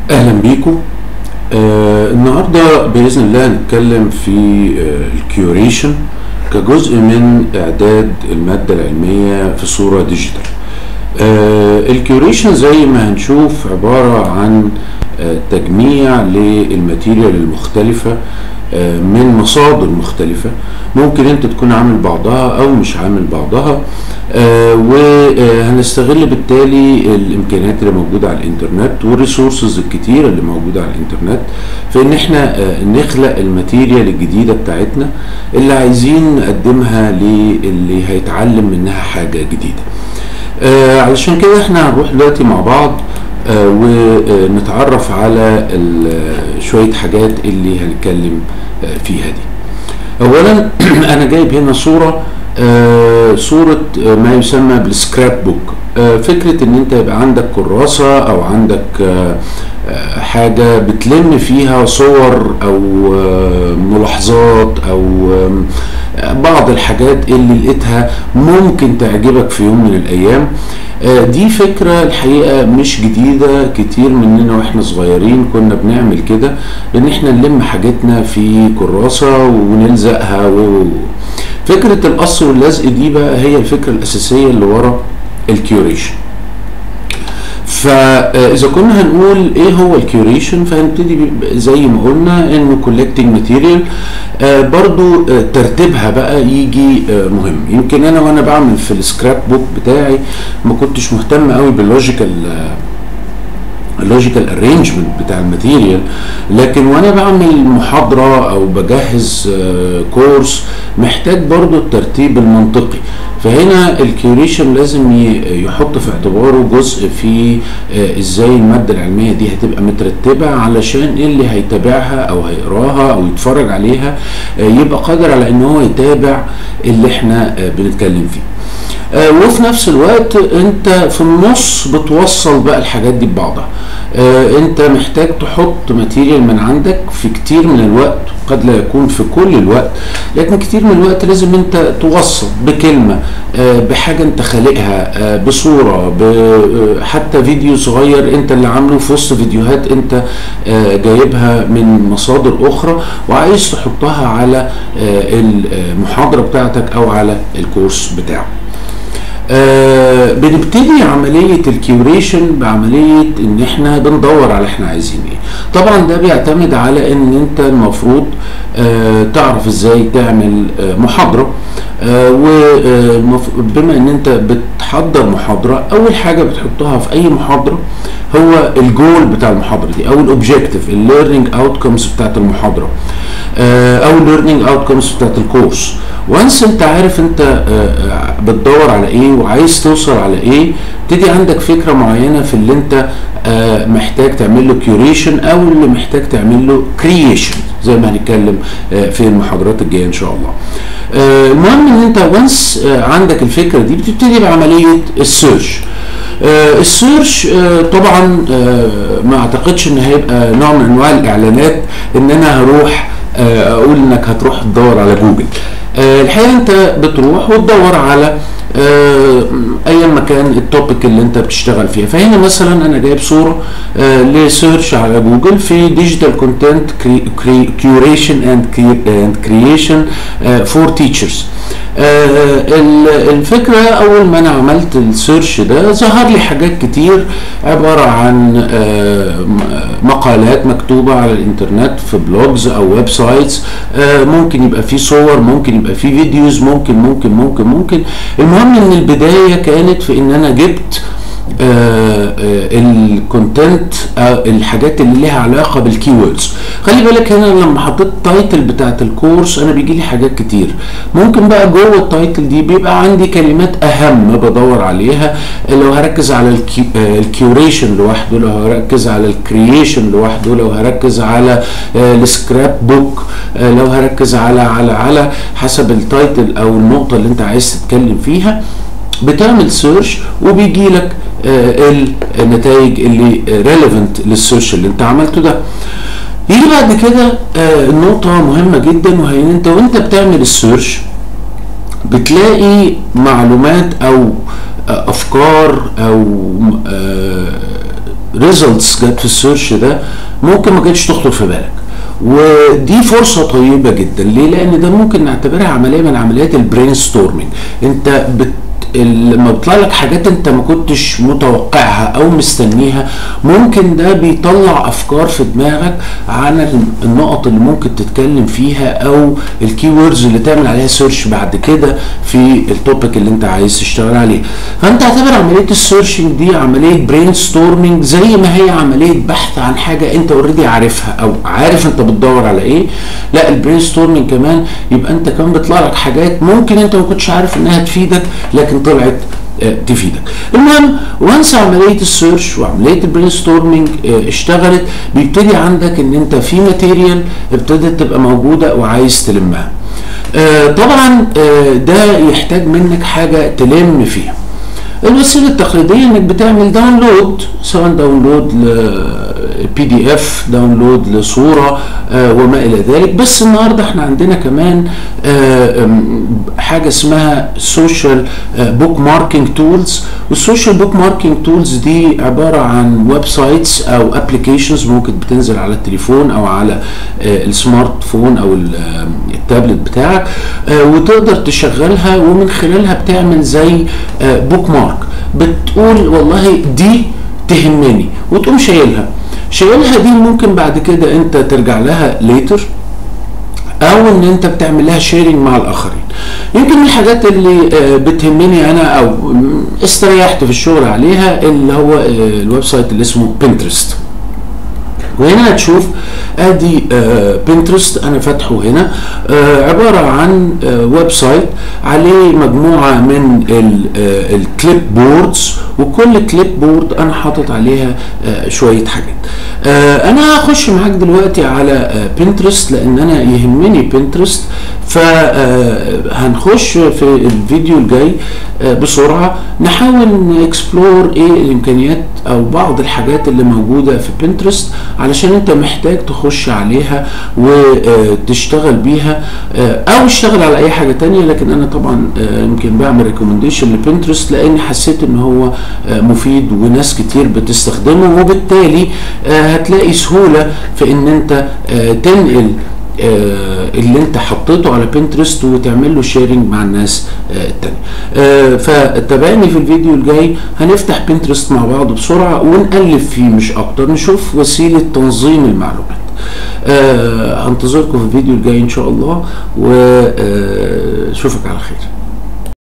اهلا بيكم آه النهارده باذن الله هنتكلم في آه الكيوريشن كجزء من اعداد الماده العلميه في صوره ديجيتال آه الكيوريشن زي ما هنشوف عباره عن آه تجميع للماتيريال المختلفه آه من مصادر مختلفة ممكن انت تكون عامل بعضها او مش عامل بعضها آه وهنستغل بالتالي الامكانيات اللي موجودة على الانترنت والريسورسز الكتيرة اللي موجودة على الانترنت في ان احنا آه نخلق الماتيريال الجديدة بتاعتنا اللي عايزين نقدمها للي هيتعلم منها حاجة جديدة آه علشان كده احنا هنروح دلوقتي مع بعض آه ونتعرف على شوية حاجات اللي هنتكلم آه فيها دي اولا انا جايب هنا صورة آه صورة ما يسمى بالسكراب بوك فكرة ان انت يبقى عندك كراسة او عندك حاجة بتلم فيها صور او ملاحظات او بعض الحاجات اللي لقيتها ممكن تعجبك في يوم من الايام دي فكرة الحقيقة مش جديدة كتير مننا واحنا صغيرين كنا بنعمل كده ان احنا نلم حاجتنا في كراسة ونلزقها و فكرة القص واللزق دي بقى هي الفكرة الأساسية اللي ورا الكيوريشن فاذا كنا هنقول ايه هو الكيوريشن فهنبتدي زي ما قلنا انه كولكتنج ماتيريال آه برضو آه ترتيبها بقى يجي آه مهم يمكن انا وانا بعمل في السكراب بوك بتاعي ما كنتش مهتم قوي باللوجيكال اللوجيكال ارينجمنت بتاع الماتيريال لكن وانا بعمل محاضره او بجهز كورس محتاج برضو الترتيب المنطقي فهنا الكيوريشن لازم يحط في اعتباره جزء في ازاي الماده العلميه دي هتبقى مترتبه علشان اللي هيتابعها او هيقراها او يتفرج عليها يبقى قادر على ان هو يتابع اللي احنا بنتكلم فيه آه وفي نفس الوقت انت في النص بتوصل بقى الحاجات دي ببعضها آه انت محتاج تحط ماتيريال من عندك في كتير من الوقت قد لا يكون في كل الوقت لكن كتير من الوقت لازم انت توصل بكلمه آه بحاجه انت خالقها بصوره حتى فيديو صغير انت اللي عامله في وسط فيديوهات انت جايبها من مصادر اخرى وعايز تحطها على المحاضره بتاعتك او على الكورس بتاعك آه بنبتدي عملية الكيوريشن بعملية ان احنا بندور على احنا عايزين ايه طبعا ده بيعتمد على ان انت المفروض آه تعرف ازاي تعمل آه محاضرة وبما ان انت بتحضر محاضرة اول حاجة بتحطها في اي محاضرة هو الجول بتاع المحاضرة دي او الاوبجيكتيف الليرنينج اوتكمز بتاعت المحاضرة او الليرنينج اوتكمز بتاعت الكورس وانس انت عارف انت بتدور على ايه وعايز توصل على ايه تدي عندك فكره معينه في اللي انت محتاج تعمل له كيوريشن او اللي محتاج تعمل له كرييشن زي ما هنتكلم في المحاضرات الجايه ان شاء الله المهم ان انت وانس عندك الفكره دي بتبتدي بعمليه السيرش آه السيرش آه طبعا آه ما اعتقدش ان هيبقى نوع من انواع الاعلانات ان انا هروح اقول انك هتروح تدور على جوجل الحقيقه انت بتروح وتدور على ايا ما كان التوبيك اللي انت بتشتغل فيها فهنا مثلا انا جايب صوره لسيرش على جوجل في ديجيتال كونتنت كيوريشن اند كرييشن فور تيتشرز الفكرة أول ما أنا عملت السيرش ده ظهر لي حاجات كتير عبارة عن مقالات مكتوبة على الإنترنت في بلوجز أو ويب سايتس ممكن يبقى فيه صور ممكن يبقى فيه فيديوز ممكن ممكن ممكن ممكن المهم إن البداية كانت في إن أنا جبت الكونتنت الحاجات اللي ليها علاقه بالكيوردز خلي بالك هنا لما حطيت التايتل بتاعت الكورس انا بيجي لي حاجات كتير ممكن بقى جوه التايتل دي بيبقى عندي كلمات اهم بدور عليها لو هركز على الكيوريشن لوحده لو هركز على الكرييشن لوحده لو هركز على السكراب بوك لو هركز على على على حسب التايتل او النقطه اللي انت عايز تتكلم فيها بتعمل سيرش وبيجي لك آه النتائج اللي ريليفنت للسيرش اللي انت عملته ده يجي بعد كده آه النقطة مهمة جدا وهي ان انت وانت بتعمل السيرش بتلاقي معلومات او آه افكار او ريزلتس جت في السيرش ده ممكن ما كانتش تخطر في بالك ودي فرصة طيبة جدا ليه؟ لأن ده ممكن نعتبرها عملية من عمليات البرين ستورمنج انت بت لما بيطلع لك حاجات انت ما كنتش متوقعها او مستنيها ممكن ده بيطلع افكار في دماغك عن النقط اللي ممكن تتكلم فيها او الكي ووردز اللي تعمل عليها سيرش بعد كده في التوبيك اللي انت عايز تشتغل عليه فانت اعتبر عمليه السيرشنج دي عمليه برين ستورمنج زي ما هي عمليه بحث عن حاجه انت اوريدي عارفها او عارف انت بتدور على ايه لا البرين ستورمنج كمان يبقى انت كمان بيطلع لك حاجات ممكن انت ما كنتش عارف انها تفيدك لكن طلعت تفيدك المهم وانس عمليه السيرش وعمليه البرين ستورمنج اشتغلت بيبتدي عندك ان انت في ماتيريال ابتدت تبقى موجوده وعايز تلمها طبعا ده يحتاج منك حاجه تلم فيها الوسيله التقليديه انك بتعمل داونلود سواء داونلود بي دي اف داونلود لصوره آه وما الى ذلك بس النهارده احنا عندنا كمان آه حاجه اسمها سوشيال بوك ماركينج تولز والسوشيال بوك ماركينج تولز دي عباره عن ويب سايتس او ابلكيشنز ممكن بتنزل على التليفون او على آه السمارت فون او التابلت بتاعك وتقدر تشغلها ومن خلالها بتعمل زي بوك مارك بتقول والله دي تهمني وتقوم شايلها شايلها دي ممكن بعد كده انت ترجع لها ليتر او ان انت بتعمل لها شيرنج مع الاخرين يمكن من الحاجات اللي بتهمني انا او استريحت في الشغل عليها اللي هو الويب سايت اللي اسمه بنترست وهنا هتشوف ادي آه بنترست انا فاتحه هنا آه عباره عن آه ويب سايت عليه مجموعه من الكليب بوردز وكل كليب بورد انا حاطط عليها آه شويه حاجات آه انا هخش معاك دلوقتي على آه بنترست لان انا يهمني بنترست فهنخش في الفيديو الجاي آه بسرعه نحاول نكسبلور ايه الامكانيات او بعض الحاجات اللي موجوده في بنترست علشان انت محتاج تخش عليها وتشتغل بيها او اشتغل على اي حاجه تانية لكن انا طبعا يمكن بعمل ريكومنديشن لبنترست لاني حسيت ان هو مفيد وناس كتير بتستخدمه وبالتالي هتلاقي سهوله في ان انت تنقل اللي انت حطيته على بنترست وتعمل له شيرنج مع الناس التانية فتابعني في الفيديو الجاي هنفتح بنترست مع بعض بسرعة ونقلب فيه مش اكتر نشوف وسيلة تنظيم المعلومات هنتظركم في الفيديو الجاي ان شاء الله واشوفك على خير